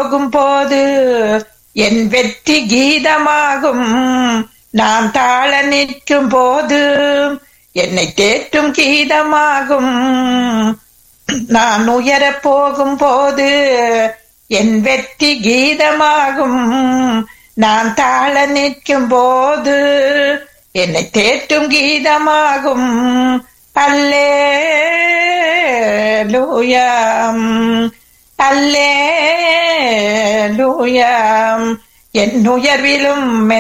போகும் போது என் வெற்றி கீதமாகும் நான் தாழ நிற்கும் போது என்னை தேற்றும் கீதமாகும் நான் உயரப் போகும் போது என் வெற்றி கீதமாகும் நான் தாழ நிற்கும் போது என்னை தேற்றும் கீதமாகும் அல்லே லூயாம் அல்லே லூயாம் என் உயர்விலும்